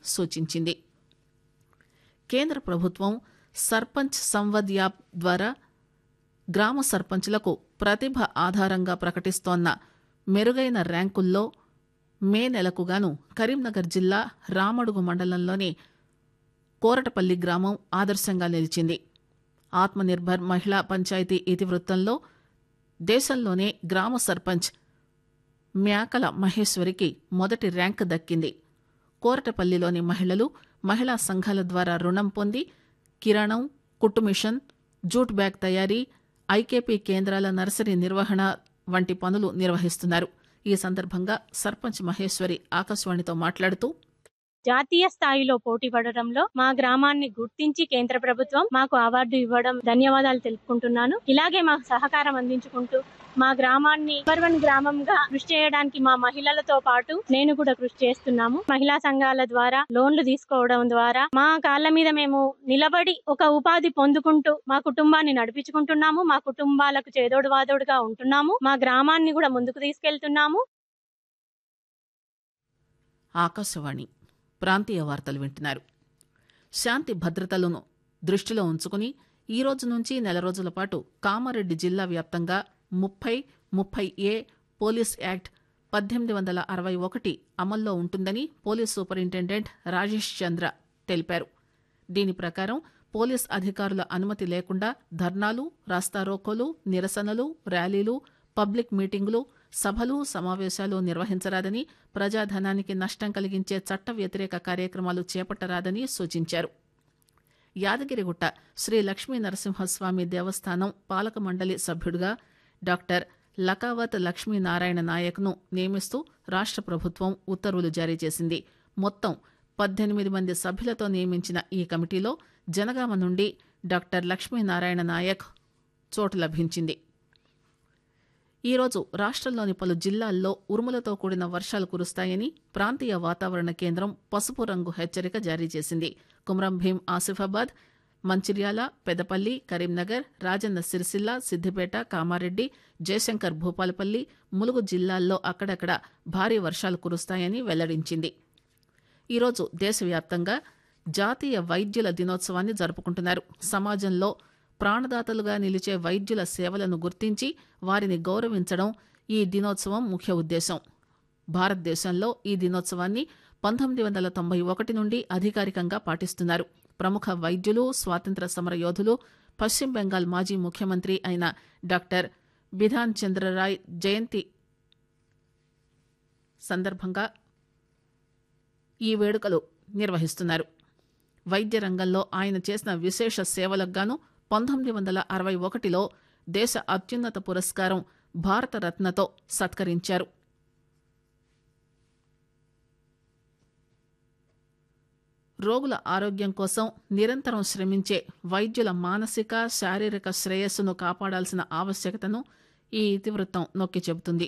సూచించింది కేంద్ర ప్రభుత్వం సర్పంచ్ సంవద్ యాప్ ద్వారా గ్రామ సర్పంచ్లకు ప్రతిభ ఆధారంగా ప్రకటిస్తోన్న మెరుగైన ర్యాంకుల్లో మే నెలకు గాను కరీంనగర్ జిల్లా రామడుగు మండలంలోని కోరటపల్లి గ్రామం ఆదర్శంగా నిలిచింది ఆత్మనిర్భర్ మహిళా పంచాయతీ ఇతివృత్తంలో దేశంలోనే గ్రామ సర్పంచ్ మ్యాకల మహేశ్వరికి మొదటి ర్యాంక్ దక్కింది కోరటపల్లిలోని మహిళలు మహిళా సంఘాల ద్వారా రుణం పొంది కిరాణం కుట్టు మిషన్ జూట్ బ్యాగ్ తయారీ ఐకేపీ కేంద్రాల నర్సరీ నిర్వహణ వంటి పనులు నిర్వహిస్తున్నారు ఈ సందర్భంగా సర్పంచ్ మహేశ్వరి ఆకాశవాణితో మాట్లాడుతూ జాతీయ స్థాయిలో పోటీ పడడంలో మా గ్రామాన్ని గుర్తించి కేంద్ర ప్రభుత్వం మాకు అవార్డు ఇవ్వడం ధన్యవాదాలు తెలుపుకుంటున్నాను ఇలాగే మాకు సహకారం అందించుకుంటూ మా గ్రామాన్ని నెంబర్ వన్ గ్రామంగా కృషి చేయడానికి మా మహిళలతో పాటు నేను కూడా కృషి చేస్తున్నాము మహిళా సంఘాల ద్వారా లోన్లు తీసుకోవడం ద్వారా మా కాళ్ళ మీద మేము నిలబడి ఒక ఉపాధి పొందుకుంటూ మా కుటుంబాన్ని నడిపించుకుంటున్నాము మా కుటుంబాలకు చేదోడు వాదోడుగా ఉంటున్నాము మా గ్రామాన్ని కూడా ముందుకు తీసుకెళ్తున్నాము ఆకాశవాణి ప్రాంతీయ వార్తలు వింటున్నారు శాంతి భద్రతలను దృష్టిలో ఉంచుకుని ఈ రోజు నుంచి నెల రోజుల పాటు కామారెడ్డి జిల్లా వ్యాప్తంగా ముప్పై ముప్పై ఏ పోలీస్ యాక్ట్ పద్దెనిమిది వందల అరవై ఒకటి అమల్లో ఉంటుందని పోలీస్ సూపరింటెండెంట్ రాజేష్ చంద్ర తెలిపారు దీని ప్రకారం పోలీస్ అధికారుల అనుమతి లేకుండా ధర్నాలు రాస్తారోకోలు నిరసనలు ర్యాలీలు పబ్లిక్ మీటింగులు సభలు సమావేశాలు నిర్వహించరాదని ప్రజాధనానికి నష్టం కలిగించే చట్ట వ్యతిరేక కార్యక్రమాలు చేపట్టరాదని సూచించారు యాదగిరిగుట్ట శ్రీ లక్ష్మీ నరసింహస్వామి దేవస్థానం పాలక మండలి సభ్యుడిగా డాక్టర్ లకావత్ లక్ష్మీనారాయణ నాయక్ను నియమిస్తూ రాష్ట్ర ప్రభుత్వం ఉత్తర్వులు జారీ చేసింది మొత్తం పద్దెనిమిది మంది సభ్యులతో నియమించిన ఈ కమిటీలో జనగామ నుండి డాక్టర్ లక్ష్మీనారాయణ నాయక్ చోటు లభించింది ఈరోజు రాష్ట్రంలోని పలు జిల్లాల్లో ఉరుములతో కూడిన వర్షాలు కురుస్తాయని ప్రాంతీయ వాతావరణ కేంద్రం పసుపు రంగు హెచ్చరిక జారీ చేసింది కుమ్రం భీం ఆసిఫాబాద్ మంచిర్యాల పెదపల్లి కరీంనగర్ రాజన్న సిరిసిల్ల సిద్దిపేట కామారెడ్డి జయశంకర్ భూపాలపల్లి ములుగు జిల్లాల్లో అక్కడక్కడ భారీ వర్షాలు కురుస్తాయని వెల్లడించింది ఈరోజు దేశవ్యాప్తంగా జాతీయ వైద్యుల దినోత్సవాన్ని జరుపుకుంటున్నారు సమాజంలో ప్రాణదాతలుగా నిలిచే వైద్యుల సేవలను గుర్తించి వారిని గౌరవించడం ఈ దినోత్సవం ముఖ్య ఉద్దేశం భారతదేశంలో ఈ దినోత్సవాన్ని పంతొమ్మిది వందల తొంభై ఒకటి నుండి అధికారికంగా పాటిస్తున్నారు ప్రముఖ వైద్యులు స్వాతంత్ర సమర యోధులు పశ్చిమ బెంగాల్ మాజీ ముఖ్యమంత్రి అయిన డాక్టర్ బిధాన్ చంద్రరాయ్ జయంతి సందర్భంగా ఈ వేడుకలు నిర్వహిస్తున్నారు వైద్య రంగంలో ఆయన చేసిన విశేష సేవలకు గాను పంతొమ్మిది వందల అరవై ఒకటిలో దేశ అత్యున్నత పురస్కారం భారతరత్నతో సత్కరించారు రోగుల ఆరోగ్యం కోసం నిరంతరం శ్రమించే వైద్యుల మానసిక శారీరక శ్రేయస్సును కాపాడాల్సిన ఆవశ్యకతను ఈ ఇతివృత్తం నొక్కి చెబుతుంది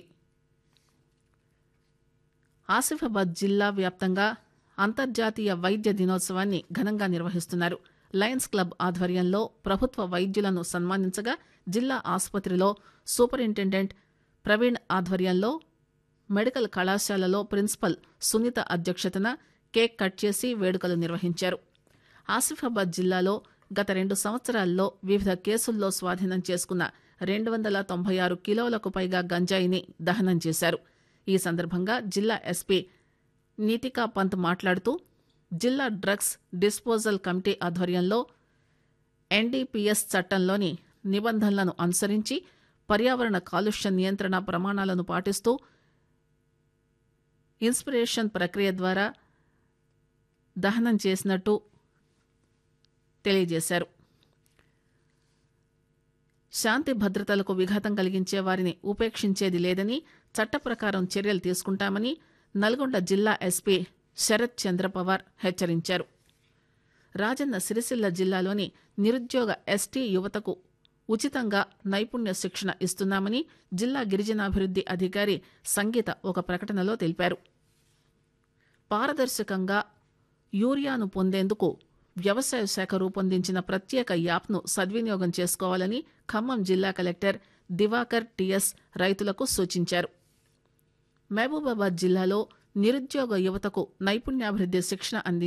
ఆసిఫాబాద్ జిల్లా వ్యాప్తంగా అంతర్జాతీయ వైద్య దినోత్సవాన్ని ఘనంగా నిర్వహిస్తున్నారు లయన్స్ క్లబ్ ఆధ్వర్యంలో ప్రభుత్వ వైద్యులను సన్మానించగా జిల్లా ఆసుపత్రిలో సూపరింటెండెంట్ ప్రవీణ్ ఆధ్వర్యంలో మెడికల్ కళాశాలలో ప్రిన్సిపల్ సునీత అధ్యక్షతన కేక్ కట్ చేసి వేడుకలు నిర్వహించారు ఆసిఫాబాద్ జిల్లాలో గత రెండు సంవత్సరాల్లో వివిధ కేసుల్లో స్వాధీనం చేసుకున్న రెండు వందల తొంభై ఆరు కిలోలకు పైగా గంజాయిని దహనం చేశారు ఈ సందర్భంగా జిల్లా ఎస్పీ నీతికా పంత్ మాట్లాడుతూ జిల్లా డ్రగ్స్ డిస్పోజల్ కమిటీ ఆధ్వర్యంలో ఎన్డీపీఎస్ చట్టంలోని నిబంధనలను అనుసరించి పర్యావరణ కాలుష్య నియంత్రణ ప్రమాణాలను పాటిస్తూ ఇన్స్పిరేషన్ ప్రక్రియ ద్వారా దహనం చేసినట్టు తెలియజేశారు శాంతి భద్రతలకు విఘాతం కలిగించే వారిని ఉపేక్షించేది లేదని చట్ట ప్రకారం చర్యలు తీసుకుంటామని నల్గొండ జిల్లా ఎస్పీ శరత్ చంద్రపవార్ హెచ్చరించారు రాజన్న సిరిసిల్ల జిల్లాలోని నిరుద్యోగ ఎస్టీ యువతకు ఉచితంగా నైపుణ్య శిక్షణ ఇస్తున్నామని జిల్లా గిరిజనాభివృద్ది అధికారి సంగీత ఒక ప్రకటనలో తెలిపారు పారదర్శకంగా యూరియాను పొందేందుకు వ్యవసాయ శాఖ రూపొందించిన ప్రత్యేక యాప్ను సద్వినియోగం చేసుకోవాలని ఖమ్మం జిల్లా కలెక్టర్ దివాకర్ టిఎస్ రైతులకు సూచించారు మహబూబాబాద్ జిల్లాలో నిరుద్యోగ యువతకు నైపుణ్యాభివృద్ది శిక్షణ అంది